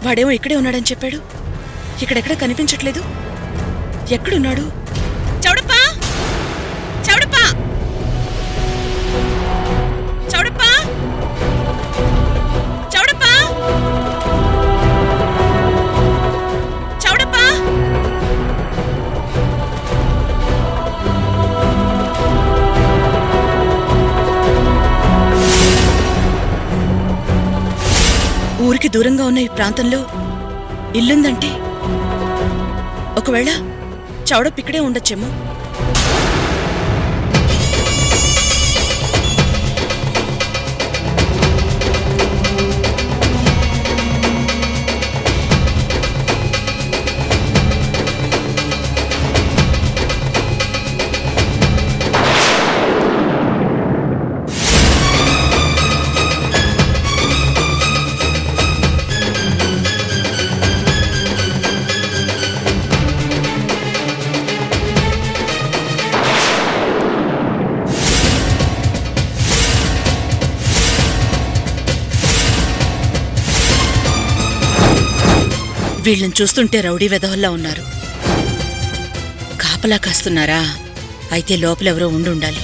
వాడేమో ఇక్కడే ఉన్నాడని చెప్పాడు ఇక్కడెక్కడ కనిపించట్లేదు ఎక్కడున్నాడు చౌడప్పా చౌడప్పా చౌడప్పా చౌడప్పా చౌడప్పా ఊరికి దూరంగా ఉన్న ఈ ప్రాంతంలో ఇల్లుందంటే ఒకవేళ చౌడప్ ఇక్కడే ఉండొచ్చేమో వీళ్ళని చూస్తుంటే రౌడీ వెధవల్లా ఉన్నారు కాపలా కాస్తున్నారా అయితే లోపలెవరో ఉండి ఉండాలి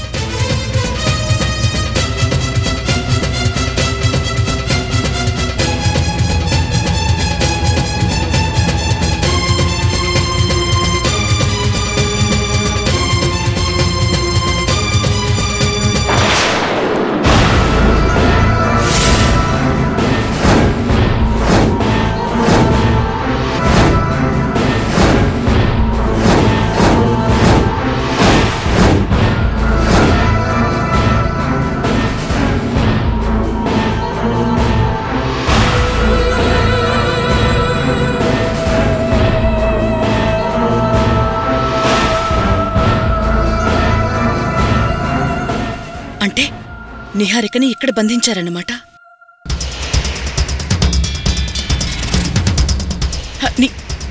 అంటే నిహారికని ఇక్కడ బంధించారన్నమాట హ, ని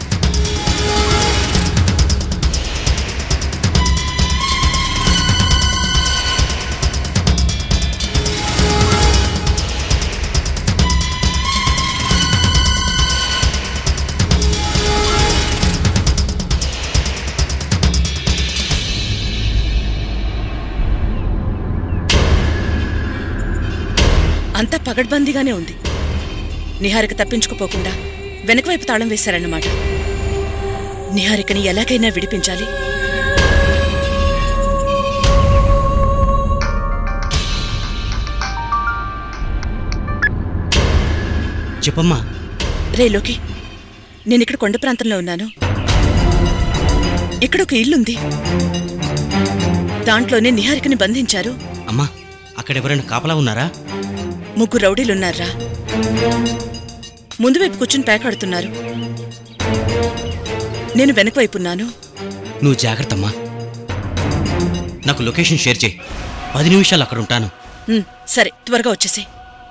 అంతా పగడ్బందీగానే ఉంది నిహారిక తప్పించుకుపోకుండా వెనకవైపు తాళం వేశారన్నమాట నిహారికని ఎలాగైనా విడిపించాలి చెప్పమ్మా రే లోకి నేనిక్కడ కొండ ప్రాంతంలో ఉన్నాను ఇక్కడ ఒక ఇల్లుంది దాంట్లోనే నిహారికని బంధించారు అమ్మా అక్కడ ఎవరైనా కాపలా ఉన్నారా ముగ్గురు రౌడీలున్నారా ముందు వైపు కూర్చుని పేకాడుతున్నారు నేను వెనక వైపున్నాను నువ్వు జాగ్రత్త అమ్మా నాకు లొకేషన్ షేర్ చేయి పది నిమిషాలు అక్కడ ఉంటాను ఉమ్, సరే త్వరగా వచ్చేసి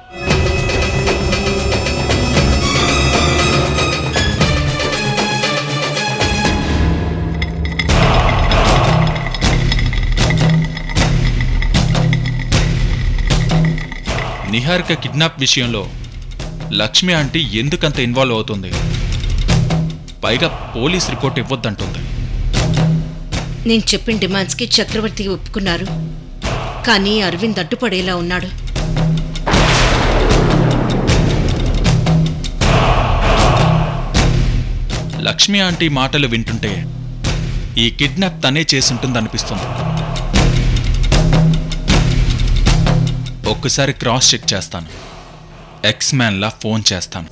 నిహారిక కిడ్నాప్ విషయంలో లక్ష్మి ఆంటీ ఎందుకంత ఇన్వాల్వ్ అవుతుంది పైగా పోలీస్ రిపోర్ట్ ఇవ్వద్దంటుంది నేను చెప్పిన డిమాండ్స్కి చక్రవర్తి ఒప్పుకున్నారు కానీ అరవింద్ అడ్డుపడేలా ఉన్నాడు లక్ష్మి ఆంటీ మాటలు వింటుంటే ఈ కిడ్నాప్ తనే చేసుంటుందనిపిస్తుంది ఒక్కసారి క్రాస్ చెక్ చేస్తాను ఎక్స్ మ్యాన్లా ఫోన్ చేస్తాను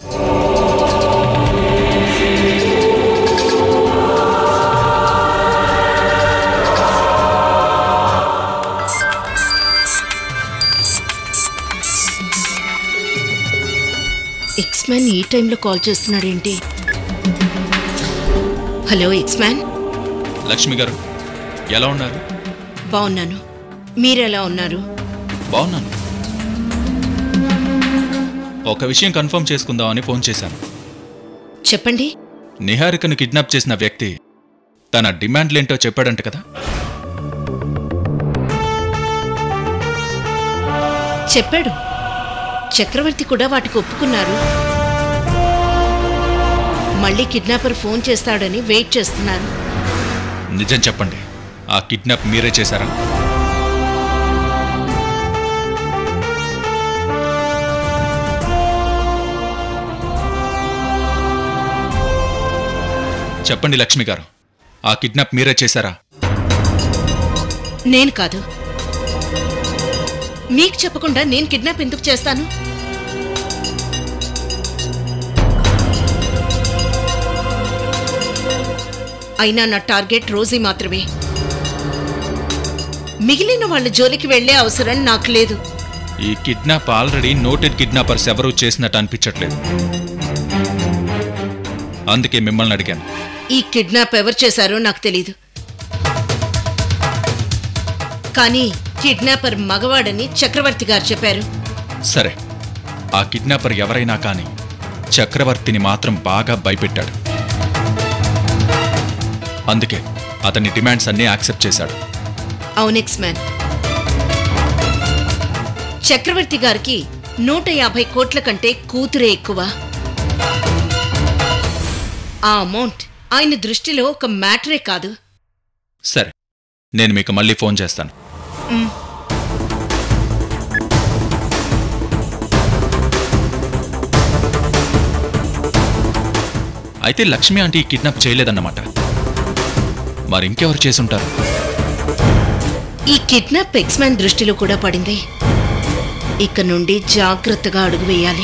ఎక్స్ మ్యాన్ ఈ టైంలో కాల్ చేస్తున్నాడేంటి hello ex man Lakshmi garu ఎలా ఉన్నారు బాగున్నాను మీరెలా ఉన్నారు బాగున్నాను ఒక విషయం కన్ఫర్మ్ చేసుకుందామని ఫోన్ చేశాను చెప్పండి నిహారికను కిడ్నాప్ చేసిన వ్యక్తి తన డిమాండ్లేంటో చెప్పాడంట కదా చెప్పాడు చక్రవర్తి కూడా వాటికి ఒప్పుకున్నారు మళ్ళీ కిడ్నాపర్ ఫోన్ చేస్తాడని వెయిట్ చేస్తున్నారు నిజం చెప్పండి ఆ కిడ్నాప్ మీరే చేశారా చెప్పండి లక్ష్మి గారు ఆ కిడ్నాప్ మీరే చేశారా నేను కాదు మీకు చెప్పకుండా నేను కిడ్నాప్ ఎందుకు చేస్తాను అయినా నా టార్గెట్ రోజీ మాత్రమే మిగిలిన వాళ్ళ జోలికి వెళ్లే అవసరం నాకు లేదు ఈ కిడ్నాప్ ఆల్రెడీ నోటెడ్ కిడ్నాపర్స్ ఎవరూ చేసినట్టు అనిపించట్లేదు అందుకే మిమ్మల్ని అడిగాను ఈ కిడ్నాప్ ఎవరు చేశారో నాకు తెలీదు కానీ కిడ్నాపర్ మగవాడని చక్రవర్తి గారు చెప్పారు సరే ఆ కిడ్నాపర్ ఎవరైనా కానీ చక్రవర్తిని మాత్రం బాగా భయపెట్టాడు అందుకే అతని డిమాండ్స్ అన్నీ యాక్సెప్ట్ చేశాడు అవునెక్స్ మ్యాన్ చక్రవర్తి గారికి నూట యాభై కోట్ల కంటే కూతురే ఎక్కువ ఆ అమౌంట్ ఆయన దృష్టిలో ఒక మ్యాటరే కాదు సరే నేను మీకు మళ్ళీ ఫోన్ చేస్తాను అయితే లక్ష్మి ఆంటీ కిడ్నాప్ చేయలేదన్నమాట మరి ఇంకెవరు చేసుంటారు ఈ కిడ్నాప్ ఎక్స్మ్యాన్ దృష్టిలో కూడా పడింది ఇక నుండి జాగ్రత్తగా అడుగు వేయాలి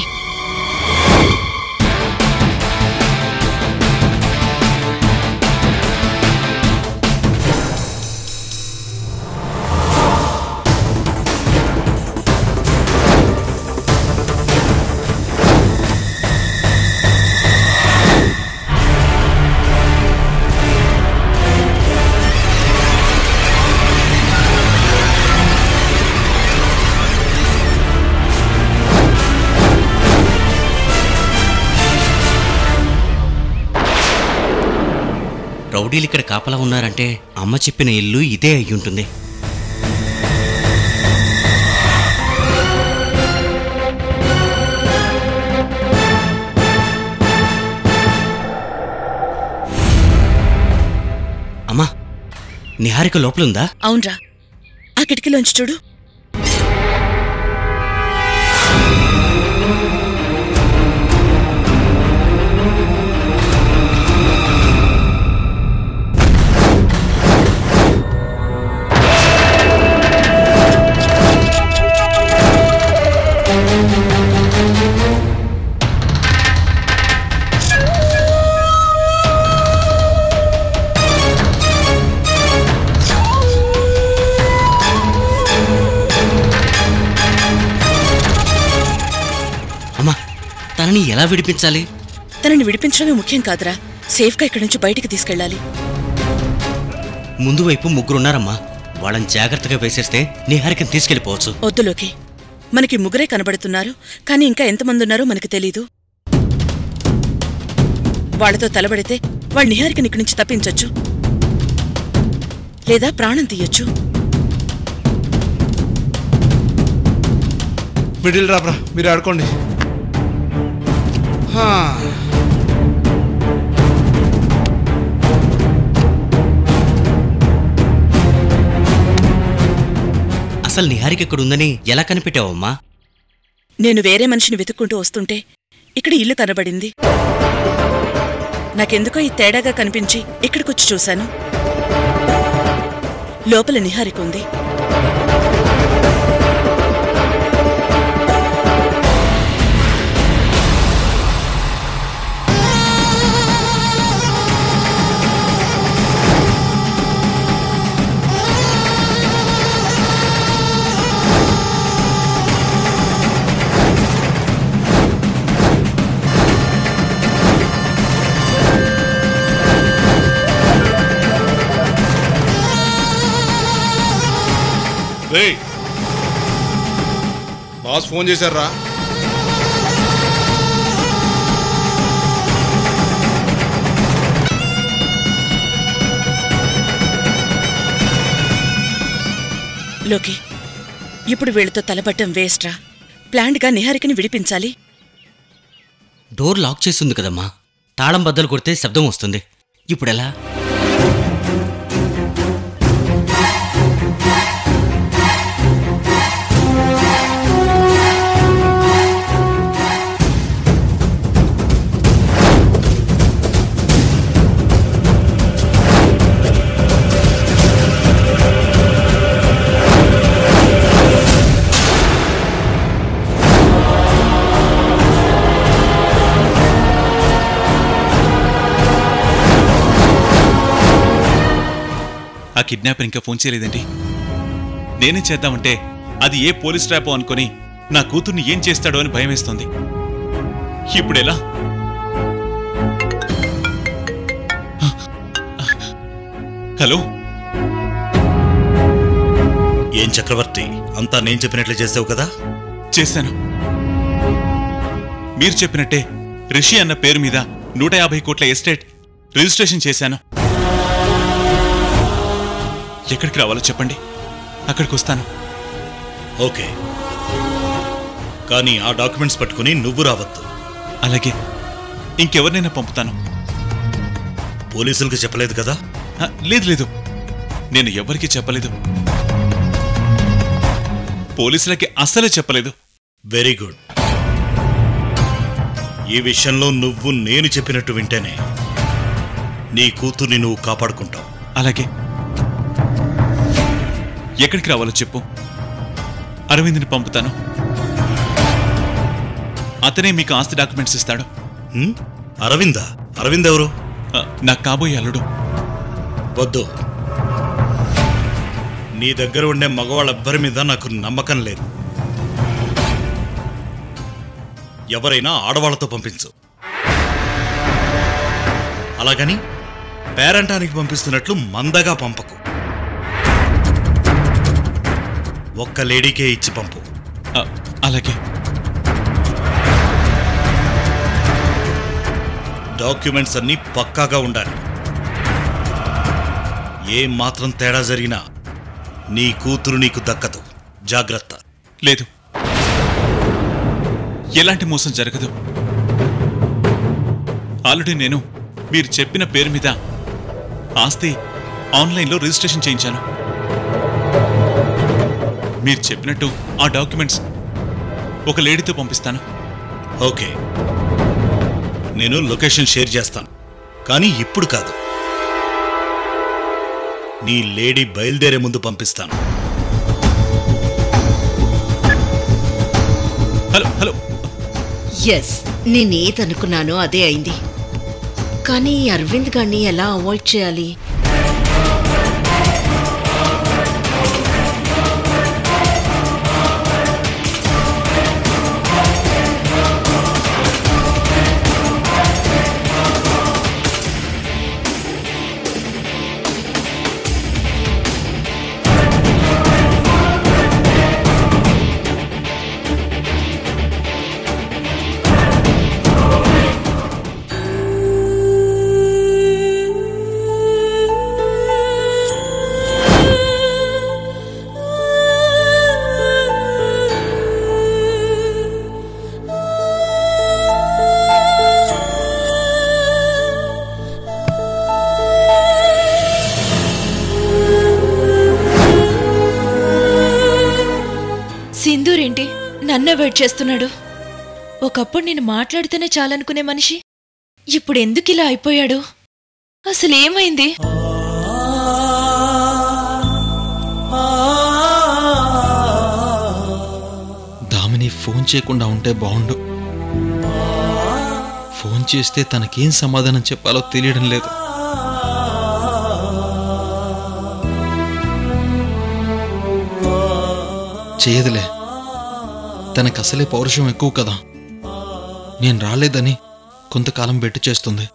రౌడీలు ఇక్కడ కాపలా ఉన్నారంటే అమ్మ చెప్పిన ఇల్లు ఇదే అయి ఉంటుంది అమ్మా నిహారిక లోపలుందా అవునరా ఆ కిటికీలోంచి చూడు అమ్మా తనని ఎలా విడిపించాలి తనని విడిపించడమే ముఖ్యం కాదురా సేఫ్గా ఇక్కడి నుంచి బయటికి తీసుకెళ్ళాలి ముందు వైపు ముగ్గురున్నారమ్మా వాళ్ళని జాగ్రత్తగా వేసేస్తే నిహారికని తీసుకెళ్ళిపోవచ్చు వద్దులోకి మనకి ముగ్గురే కనబడుతున్నారు కానీ ఇంకా ఎంతమంది ఉన్నారో మనకి తెలీదు వాళ్ళతో తలబడితే వాళ్ళ నిహారికని ఇక్కడి నుంచి తప్పించొచ్చు లేదా ప్రాణం తీయొచ్చు మిడిల్ రాబ్రా మీరు ఆడుకోండి హా. అసలు నిహారిక ఇక్కడ ఉందని ఎలా కనిపెట్టావమ్మా నేను వేరే మనిషిని వెతుక్కుంటూ వస్తుంటే ఇక్కడ ఇల్లు కనబడింది నాకెందుకో ఈ తేడాగా కనిపించి ఇక్కడికొచ్చి చూశాను లోపల నిహారిక ఉంది రేయ్ బాస్ ఫోన్ చేశారా లోకి ఇప్పుడు వీళ్ళతో తలబట్టం వేస్ట్రా ప్లాండ్గా నిహారికని విడిపించాలి డోర్ లాక్ చేస్తుంది కదమ్మా తాళం బద్దలు కొడితే శబ్దం వస్తుంది ఇప్పుడు ఎలా ఆ కిడ్నాపర్ ఇంకా ఫోన్ చేయలేదండి నేనే చేద్దామంటే అది ఏ పోలీస్ ట్రాపో అనుకొని నా కూతుర్ని ఏం చేస్తాడో అని భయం వేస్తోంది ఇప్పుడెలా హలో ఏం చక్రవర్తి అంతా నేను చెప్పినట్లు చేసావు కదా చేశాను మీరు చెప్పినట్టే రిషి అన్న పేరు మీద నూట యాభై కోట్ల ఎస్టేట్ రిజిస్ట్రేషన్ చేశాను ఎక్కడికి రావాలో చెప్పండి అక్కడికి వస్తాను ఓకే కానీ ఆ డాక్యుమెంట్స్ పట్టుకుని నువ్వు రావద్దు అలాగే ఇంకెవరినైనా పంపుతాను పోలీసులకు చెప్పలేదు కదా ఆ, లేదు లేదు నేను ఎవరికీ చెప్పలేదు పోలీసులకి అస్సలే చెప్పలేదు వెరీ గుడ్ ఈ విషయంలో నువ్వు నేను చెప్పినట్టు వింటేనే నీ కూతుర్ని నువ్వు కాపాడుకుంటావు అలాగే ఎక్కడికి రావాలో చెప్పు అరవింద్ని పంపుతాను అతనే మీకు ఆస్తి డాక్యుమెంట్స్ ఇస్తాడు హ్మ్? అరవిందా అరవింద్ ఎవరు ఆ, నాకు కాబోయే అల్లుడు వద్దు నీ దగ్గర ఉండే మగవాళ్ళెవ్వరి మీద నాకు నమ్మకం లేదు ఎవరైనా ఆడవాళ్లతో పంపించు అలాగని పేరంటానికి పంపిస్తున్నట్లు మందగా పంపకు ఒక్క లేడీకే ఇచ్చి పంపు ఆ, అలాగే డాక్యుమెంట్స్ అన్నీ పక్కాగా ఉండాలి ఏ మాత్రం తేడా జరిగినా నీ కూతురు నీకు దక్కదు జాగ్రత్త లేదు ఎలాంటి మోసం జరగదు ఆల్రెడీ నేను మీరు చెప్పిన పేరు మీద ఆస్తి ఆన్లైన్లో రిజిస్ట్రేషన్ చేయించాను మీరు చెప్పినట్టు ఆ డాక్యుమెంట్స్ ఒక లేడీతో పంపిస్తాను ఓకే నేను లొకేషన్ షేర్ చేస్తాను కానీ ఇప్పుడు కాదు నీ లేడీ బయలుదేరే ముందు పంపిస్తాను హలో హలో ఎస్ నేనేదనుకున్నానో అదే అయింది కానీ ఈ అరవింద్ గారిని ఎలా అవాయిడ్ చేయాలి సింధూర్ ఏంటి నన్ను అవాయిడ్ చేస్తున్నాడు ఒకప్పుడు నేను మాట్లాడితేనే చాలనుకునే మనిషి ఇప్పుడు ఎందుకు ఇలా అయిపోయాడు అసలు ఏమైంది దామిని ఫోన్ చేయకుండా ఉంటే బాగుండు ఫోన్ చేస్తే తనకేం సమాధానం చెప్పాలో తెలియడం లేదు చేయదులే తనకు అసలే పౌరుషం ఎక్కువ కదా నేను రాలేదని కొంతకాలం బెట్టు చేస్తుంది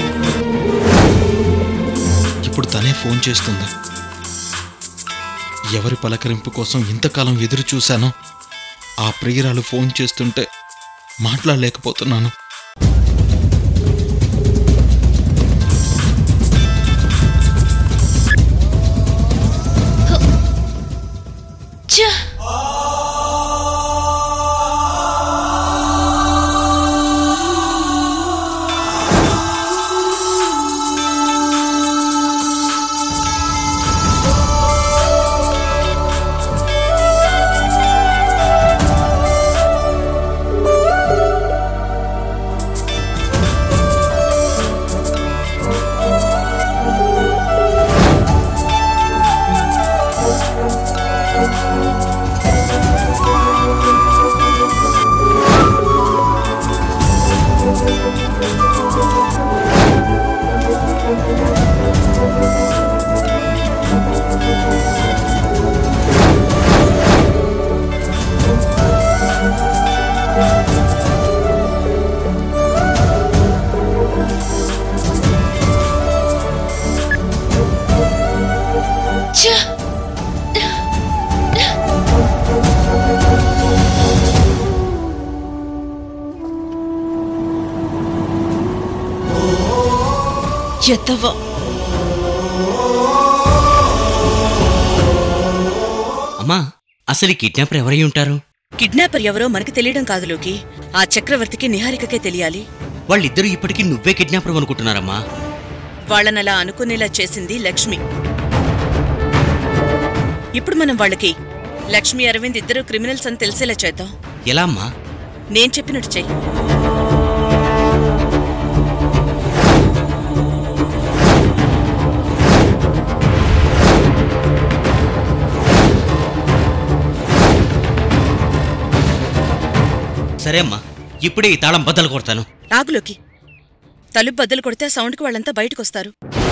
ఇప్పుడు తనే ఫోన్ చేస్తుంది ఎవరి పలకరింపు కోసం ఇంతకాలం ఎదురు చూశానో ఆ ప్రియురాలు ఫోన్ చేస్తుంటే మాట్లాడలేకపోతున్నాను ఛ! ఛ! ఎత్తవా అమ్మా అసలు ఈ కిడ్నాపర్ ఎవరై ఉంటారు కిడ్నాపర్ ఎవరో మనకి తెలియడం కాదు లోకి ఆ చక్రవర్తికి నిహారికకే తెలియాలి వాళ్ళిద్దరూ ఇప్పటికీ నువ్వే కిడ్నాపర్ అనుకుంటున్నారమ్మా వాళ్ళనలా అనుకునేలా చేసింది లక్ష్మి ఇప్పుడు మనం వాళ్ళకి లక్ష్మి అరవింద్ ఇద్దరు క్రిమినల్స్ అని తెలిసేలా చేద్దాం ఎలా అమ్మా నేను చెప్పినట్టు చెయ్యి సరే అమ్మా ఇప్పుడే ఈ తాళం బద్దలు కొడతాను ఆగులోకి తలుపు బద్దలు కొడితే ఆ సౌండ్కి వాళ్ళంతా బయటకొస్తారు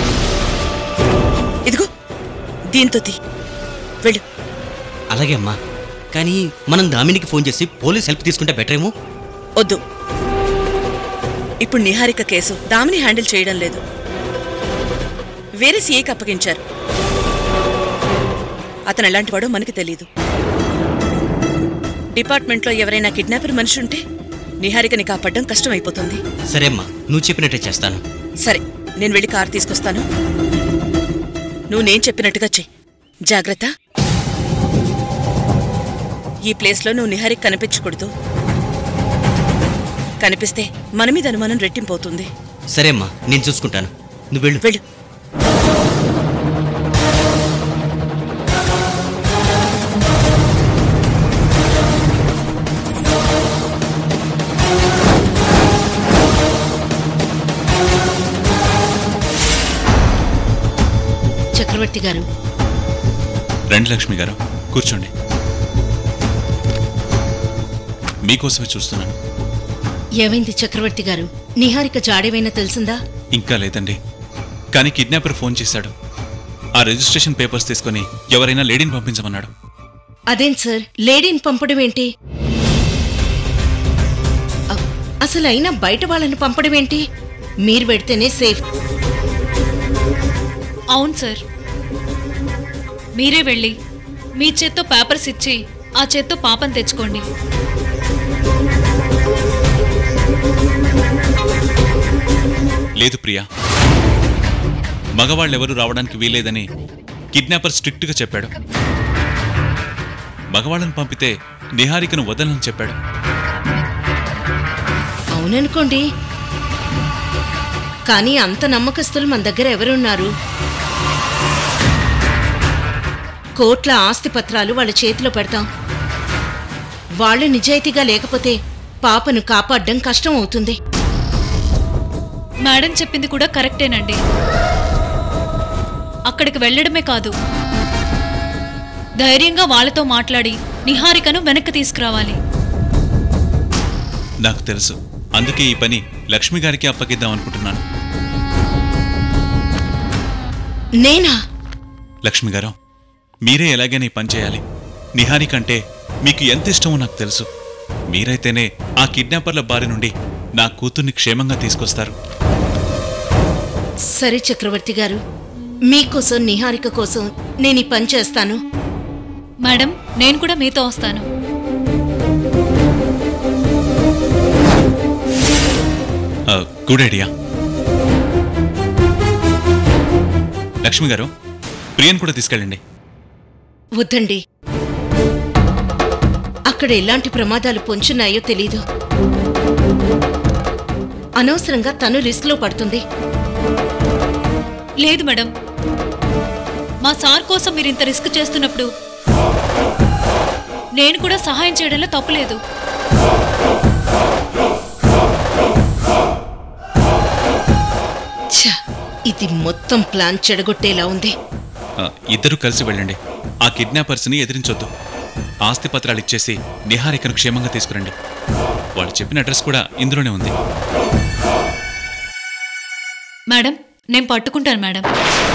ఇదిగో దీంతో తీ వెళ్ళు అలాగే అమ్మా కానీ మనం దామినికి ఫోన్ చేసి పోలీస్ హెల్ప్ తీసుకుంటే బెటర్ ఏమో వద్దు ఇప్పుడు నిహారిక కేసు దామిని హ్యాండిల్ చేయడం లేదు వేరే సీఏకి అప్పగించారు అతను ఎలాంటివాడో మనకి తెలీదు డిపార్ట్మెంట్లో ఎవరైనా కిడ్నాపర్ మనిషి ఉంటే నిహారికని కాపాడడం కష్టమైపోతుంది సరే అమ్మా నువ్వు చెప్పినట్టే చేస్తాను సరే నేను వెళ్ళి కారు తీసుకొస్తాను నువ్వు నేను చెప్పినట్టుగా చెయ్యి జాగ్రత్త ఈ ప్లేస్లో నువ్వు నిహారికి కనిపించకూడదు కనిపిస్తే మన మీద అనుమానం రెట్టింపోతుంది సరే అమ్మా నేను చూసుకుంటాను నువ్వు వెళ్ళు వెళ్ళు చక్రవర్తి గారు రండి లక్ష్మి గారు కూర్చోండి మీకోసమే చూస్తున్నాను ఏమైంది చక్రవర్తి గారు నిహారిక జాడేమైనా తెలిసిందా ఇంకా లేదండి కానీ కిడ్నాపర్ ఫోన్ చేశాడు ఆ రిజిస్ట్రేషన్ పేపర్స్ తీసుకొని ఎవరైనా లేడీని పంపించమన్నాడు అదేం సార్ లేడీని పంపడం ఏంటి అ- అసలు అయినా బయట వాళ్ళని పంపడం ఏంటి మీరు పెడితేనే సేఫ్ అవును సార్ మీరే వెళ్ళి మీ చేత్తో పేపర్స్ ఇచ్చి ఆ చేత్తో పాపం తెచ్చుకోండి లేదు ప్రియా మగవాళ్ళెవరూ రావడానికి వీలేదని కిడ్నాపర్ స్ట్రిక్ట్గా చెప్పాడు మగవాళ్ళని పంపితే నిహారికను వదలని చెప్పాడు అవుననుకోండి కానీ అంత నమ్మకస్తులు మన దగ్గర ఎవరున్నారు కోట్ల ఆస్తి పత్రాలు వాళ్ళ చేతిలో పెడతాం వాళ్ళు నిజాయితీగా లేకపోతే పాపను కాపాడడం కష్టం అవుతుంది మేడం చెప్పింది కూడా కరెక్టేనండి అక్కడికి వెళ్ళడమే కాదు ధైర్యంగా వాళ్ళతో మాట్లాడి నిహారికను వెనక్కి తీసుకురావాలి నాకు తెలుసు అందుకే ఈ పని లక్ష్మి గారికి అప్పగిద్దాం అనుకుంటున్నాను నేనా లక్ష్మి గారు మీరే ఎలాగైనా ఈ పని చేయాలి నిహారి కంటే మీకు ఎంత ఇష్టమో నాకు తెలుసు మీరైతేనే ఆ కిడ్నాపర్ల బారి నుండి నా కూతుర్ని క్షేమంగా తీసుకొస్తారు సరే చక్రవర్తి గారు మీకోసం నిహారిక కోసం నేను ఈ పని చేస్తాను మేడం నేను కూడా మీతో వస్తాను గుడ్ ఐడియా లక్ష్మి గారు ప్రియన్ కూడా తీసుకెళ్ళండి వద్దండి అక్కడ ఎలాంటి ప్రమాదాలు పొంచున్నాయో తెలీదు అనవసరంగా తను రిస్క్లో పడుతుంది లేదు మేడం మా సార్ కోసం మీరు ఇంత రిస్క్ చేస్తున్నప్పుడు నేను కూడా సహాయం చేయడంలో తప్పులేదు ఛ, ఇది మొత్తం ప్లాన్ చెడగొట్టేలా ఉంది ఆ, ఇద్దరూ కలిసి వెళ్ళండి ఆ కిడ్నాపర్స్ని ఎదిరించొద్దు ఆస్తి పత్రాలు ఇచ్చేసి నిహారికను క్షేమంగా తీసుకురండి వాళ్ళు చెప్పిన అడ్రస్ కూడా ఇందులోనే ఉంది మేడం నేను పట్టుకుంటాను మేడం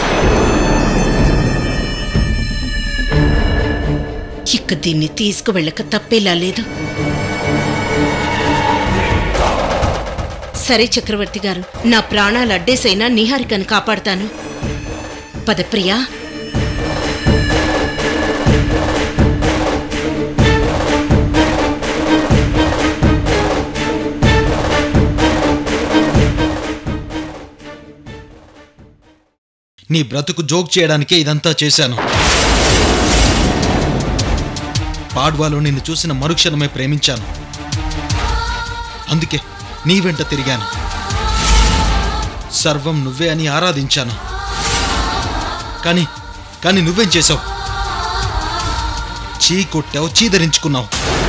ఇక దీన్ని తీసుకువెళ్ళక తప్పేలా లేదు సరే చక్రవర్తి గారు నా ప్రాణాలు అడ్డేసైనా నిహారికను కాపాడతాను పదప్రియా నీ బ్రతుకు జోక్ చేయడానికే ఇదంతా చేశాను పాడ్వాలో నిన్ను చూసిన మరుక్షణమే ప్రేమించాను అందుకే నీ వెంట తిరిగాను సర్వం నువ్వే అని ఆరాధించాను కానీ కానీ నువ్వేం చేసావు చీ కొట్టావు చీదరించుకున్నావు